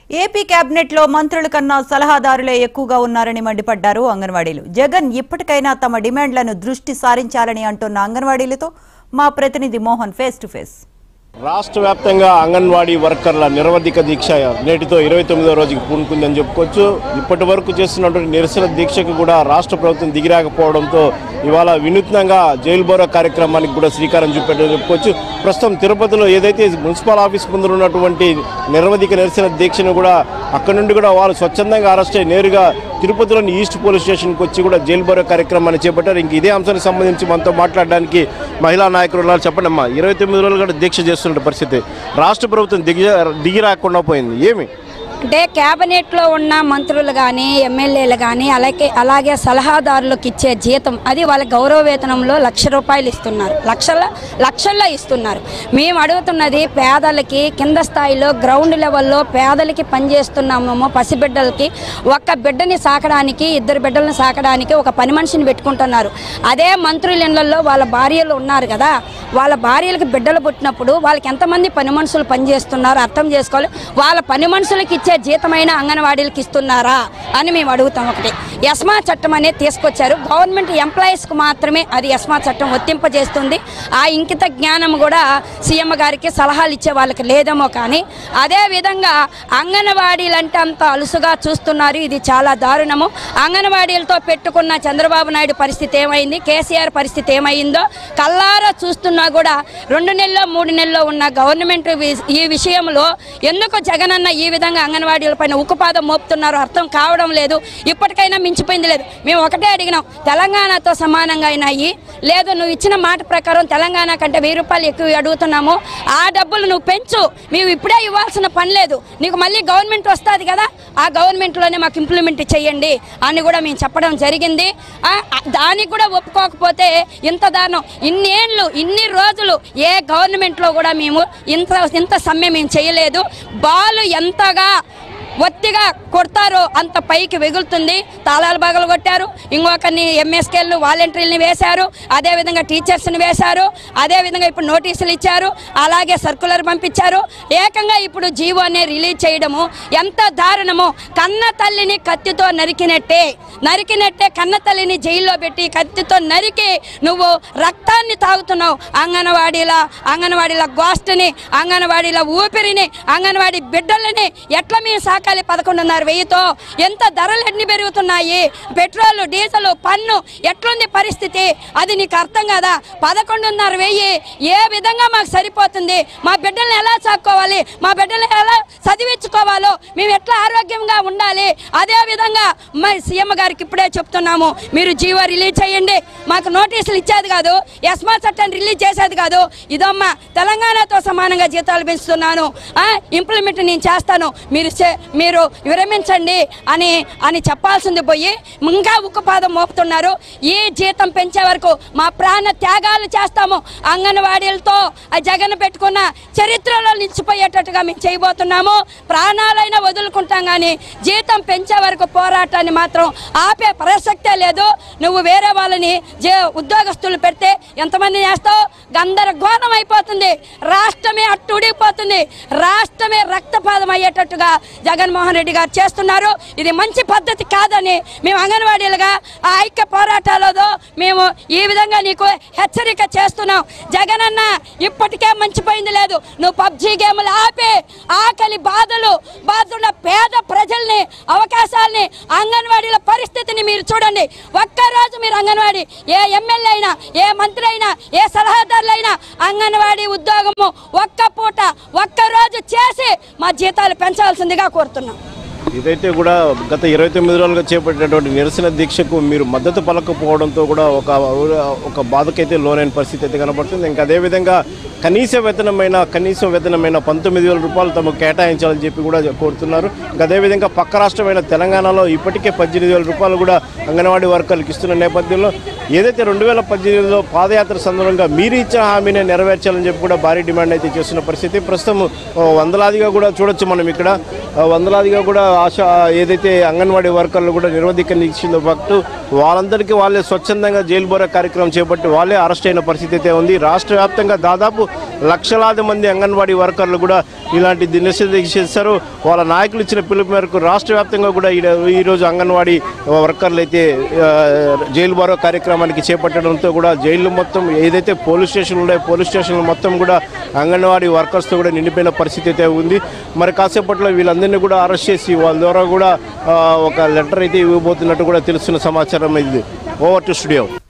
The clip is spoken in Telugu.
ఏపీ కేబినెట్లో మంత్రుల కన్నా సలహాదారులే ఎక్కువగా ఉన్నారని మండిపడ్డారు అంగన్వాడీలు జగన్ ఇప్పటికైనా తమ డిమాండ్లను దృష్టి సారించాలని అంటున్న అంగన్వాడీలతో మా ప్రతినిధి మోహన్ ఫేస్ టు ఫేస్ రాష్ట్ర వ్యాప్తంగా అంగన్వాడీ వర్కర్ల నిరవధిక దీక్ష నేటితో ఇరవై తొమ్మిదో రోజుకి పూనుకుందని చెప్పుకోవచ్చు ఇప్పటి వరకు చేస్తున్నటువంటి నిరసన దీక్షకు కూడా రాష్ట్ర ప్రభుత్వం దిగిరాకపోవడంతో ఇవాళ వినూత్నంగా జైలు బోరా కార్యక్రమానికి కూడా శ్రీకారం చూపెట్టని చెప్పుకోవచ్చు ప్రస్తుతం తిరుపతిలో ఏదైతే మున్సిపల్ ఆఫీస్ ముందు ఉన్నటువంటి నిరవధిక నిరసన దీక్షను కూడా అక్కడి నుండి కూడా వాళ్ళు స్వచ్ఛందంగా అరెస్ట్ అయ్యి నేరుగా తిరుపతిలోని ఈస్ట్ పోలీస్ స్టేషన్కి వచ్చి కూడా జైలు బోరా కార్యక్రమాన్ని చేపట్టారు ఇంక ఇదే అంశానికి సంబంధించి మనతో మాట్లాడడానికి మహిళా నాయకులు ఉన్నారు చెప్పండి అమ్మా ఇరవై తొమ్మిది రోజులు కూడా దీక్ష చేస్తున్న పరిస్థితి రాష్ట్ర ప్రభుత్వం దిగి దిగి రాకుండా పోయింది ఏమి అంటే కేబినెట్లో ఉన్న మంత్రులు కానీ ఎమ్మెల్యేలు కానీ అలాగే అలాగే సలహాదారులకు ఇచ్చే జీతం అది వాళ్ళ గౌరవ వేతనంలో లక్ష రూపాయలు ఇస్తున్నారు లక్షల లక్షల్లో ఇస్తున్నారు మేము అడుగుతున్నది పేదలకి కింద స్థాయిలో గ్రౌండ్ లెవెల్లో పేదలకి పనిచేస్తున్నామేమో పసిబిడ్డలకి ఒక్క బిడ్డని సాకడానికి ఇద్దరు బిడ్డలను సాకడానికి ఒక పని మనిషిని పెట్టుకుంటున్నారు అదే మంత్రుల ఇళ్లలో వాళ్ళ భార్యలు ఉన్నారు కదా వాళ్ళ భార్యలకు బిడ్డలు పుట్టినప్పుడు వాళ్ళకి ఎంతమంది పని మనుషులు పనిచేస్తున్నారు అర్థం చేసుకోవాలి వాళ్ళ పని మనుషులకి ఇచ్చే జీతమైన అంగన్వాడీలకు ఇస్తున్నారా అని మేము అడుగుతాం ఒకటి యస్మా చట్టం అనేది తీసుకొచ్చారు గవర్నమెంట్ ఎంప్లాయీస్కి మాత్రమే అది యస్మా చట్టం వర్తింపజేస్తుంది ఆ ఇంకిత జ్ఞానం కూడా సీఎం గారికి సలహాలు ఇచ్చే వాళ్ళకి లేదేమో కానీ అదే విధంగా అంగన్వాడీలు అంటే అంత అలుసుగా చూస్తున్నారు ఇది చాలా దారుణము అంగన్వాడీలతో పెట్టుకున్న చంద్రబాబు నాయుడు పరిస్థితి ఏమైంది కేసీఆర్ పరిస్థితి ఏమైందో కల్లారా చూస్తున్నా కూడా రెండు నెలల్లో మూడు నెలల్లో ఉన్న గవర్నమెంట్ వి- ఈ విషయంలో ఎందుకు జగనన్న ఈ విధంగా అంగన్వాడీల పైన ఉక్కుపాదం మోపుతున్నారో అర్థం కావడం లేదు ఇప్పటికైనా మించిపోయింది లేదు మేము ఒకటే అడిగినాం తెలంగాణతో సమానంగా అయినాయి లేదు నువ్వు ఇచ్చిన మాట ప్రకారం తెలంగాణ కంటే వెయ్యి రూపాయలు ఎక్కువ అడుగుతున్నాము ఆ డబ్బులు నువ్వు పెంచు మేము ఇప్పుడే ఇవ్వాల్సిన పని లేదు నీకు మళ్ళీ గవర్నమెంట్ వస్తుంది కదా ఆ గవర్నమెంట్లోనే మాకు ఇంప్లిమెంట్ చేయండి అని కూడా మేము చెప్పడం జరిగింది ఆ, ఆ, దానికి కూడా ఒప్పుకోకపోతే ఇంత దారుణం ఇన్నేళ్ళు ఇన్ని రోజులు ఏ గవర్నమెంట్లో కూడా మేము ఇంత ఇంత సమ్మె మేము చేయలేదు బాలు ఎంతగా ఒత్తిగా కొడతారో అంత పైకి వెగులుతుంది తాళాలు బాగలు కొట్టారు ఇంకొకరిని ఎంఎస్కేలను వాలంటీర్ని వేశారు అదేవిధంగా టీచర్స్ని వేశారు అదేవిధంగా ఇప్పుడు నోటీసులు ఇచ్చారు అలాగే సర్కులర్ పంపించారు ఏకంగా ఇప్పుడు జీవోనే రిలీజ్ చేయడము ఎంత దారుణమో కన్న తల్లిని కత్తితో నరికినట్టే నరికినట్టే కన్న తల్లిని జైల్లో పెట్టి కత్తితో నరికి నువ్వు రక్తాన్ని తాగుతున్నావు అంగన్వాడీల అంగన్వాడీల గోష్ఠని అంగన్వాడీల ఊపిరిని అంగన్వాడీ బిడ్డలని ఎట్లా మేము సాకాలి పదకొండున్నర వెయ్యితో ఎంత ధరలు ఎన్ని పెరుగుతున్నాయి పెట్రోల్ డీజిల్ పన్ను ఎట్లుంది పరిస్థితి అది నీకు అర్థం కదా పదకొండున్నర వెయ్యి ఏ విధంగా మాకు సరిపోతుంది మా బిడ్డల్ని ఎలా సాక్కోవాలి మా బిడ్డల్ని ఎలా చదివించుకోవాలో మేము ఎట్లా ఆరోగ్యంగా ఉండాలి అదే విధంగా మా సీఎం గారికి ఇప్పుడే చెప్తున్నాము మీరు జీవో రిలీజ్ చేయండి మాకు నోటీసులు ఇచ్చేది కాదు ఎస్మా చట్టాన్ని రిలీజ్ చేసేది కాదు ఇదమ్మా తెలంగాణతో సమానంగా జీతాలు పెంచుతున్నాను ఇంప్లిమెంట్ నేను చేస్తాను మీరు చే- మీరు విరమించండి అని అని చెప్పాల్సింది పోయి ఇంకా ఉక్కుపాదం మోపుతున్నారు ఈ జీతం పెంచే వరకు మా ప్రాణ త్యాగాలు చేస్తాము అంగన్వాడీలతో ఆ జగన్ పెట్టుకున్న చరిత్రలో నిలిచిపోయేటట్టుగా మేము చేయబోతున్నాము ప్రాణాలైనా వదులుకుంటాం కానీ జీతం పెంచే వరకు పోరాటాన్ని మాత్రం ఆపే ప్రసక్తే లేదు నువ్వు వేరే వాళ్ళని జే ఉద్యోగస్తులు పెడితే ఎంతమంది చేస్తావు గందరగోళం అయిపోతుంది రాష్ట్రమే అట్టుడిపోతుంది రాష్ట్రమే రక్తపాతం అయ్యేటట్టుగా జగన్మోహన్ రెడ్డి గారు చేస్తున్నారు ఇది మంచి పద్ధతి కాదని మేము అంగన్వాడీలుగా ఆ ఐక్య పోరాటాలలో మేము ఈ విధంగా నీకు హెచ్చరిక చేస్తున్నాం జగనన్న ఇప్పటికే మంచిపోయింది లేదు నువ్వు పబ్జీ గేములు ఆపి ఆకలి బాధలు బాధున్న పేద ప్రజల్ని అవకాశాలని అంగన్వాడీల పరిస్థితిని మీరు చూడండి ఒక్కరోజు మీరు అంగన్వాడీ ఏ ఎమ్మెల్యే అయినా ఏ మంత్రి అయినా ఏ సలహాదారులైనా అంగన్వాడీ ఉద్యోగము ఒక్క పూట ఒక్క రోజు చేసి మా జీతాలు పెంచాల్సిందిగా కోరుతున్నాం ఇదైతే కూడా గత ఇరవై తొమ్మిది రోజులుగా చేపట్టినటువంటి నిరసన దీక్షకు మీరు మద్దతు పలకపోవడంతో కూడా ఒక ఒక బాధకైతే లోనైన పరిస్థితి అయితే కనబడుతుంది ఇంకా అదేవిధంగా కనీస వేతనమైన కనీస వేతనమైన పంతొమ్మిది వేల రూపాయలు తమకు కేటాయించాలని చెప్పి కూడా కోరుతున్నారు ఇంకా అదేవిధంగా పక్క రాష్ట్రమైన తెలంగాణలో ఇప్పటికే పద్దెనిమిది వేల రూపాయలు కూడా అంగన్వాడీ వర్కర్లకు ఇస్తున్న నేపథ్యంలో ఏదైతే రెండు వేల పద్దెనిమిదిలో పాదయాత్ర సందర్భంగా మీరు ఇచ్చిన హామీని నెరవేర్చాలని చెప్పి కూడా భారీ డిమాండ్ అయితే చేస్తున్న పరిస్థితి ప్రస్తుతం ఆ, వందలాదిగా కూడా చూడొచ్చు మనం ఇక్కడ ఆ, వందలాదిగా కూడా ఆశ ఏదైతే అంగన్వాడీ వర్కర్లు కూడా నిరోధిక నిచ్చిందో పాటు వాళ్ళందరికీ వాళ్ళే స్వచ్ఛందంగా జైలు బోరా కార్యక్రమం చేపట్టి వాళ్ళే అరెస్ట్ అయిన పరిస్థితి అయితే ఉంది రాష్ట్ర వ్యాప్తంగా దాదాపు లక్షలాది మంది అంగన్వాడీ వర్కర్లు కూడా ఇలాంటి నిరసన దీక్ష చేస్తారు వాళ్ళ నాయకులు ఇచ్చిన పిలుపు మేరకు రాష్ట్ర వ్యాప్తంగా కూడా ఈ- ఈరోజు అంగన్వాడీ వర్కర్లు అయితే ఆ, జైలు బారో కార్యక్రమానికి చేపట్టడంతో కూడా జైలు మొత్తం ఏదైతే పోలీస్ స్టేషన్లు ఉన్నాయో పోలీస్ స్టేషన్లు మొత్తం కూడా అంగన్వాడీ వర్కర్స్తో కూడా నిండిపోయిన పరిస్థితి అయితే ఉంది మరి కాసేపట్లో వీళ్ళందరినీ కూడా అరెస్ట్ చేసి వాళ్ళ ద్వారా కూడా ఆ, ఒక లెటర్ అయితే ఇవ్వబోతున్నట్టు కూడా తెలుస్తున్న సమాచారం ఇది ఓవర్ టు స్టూడియో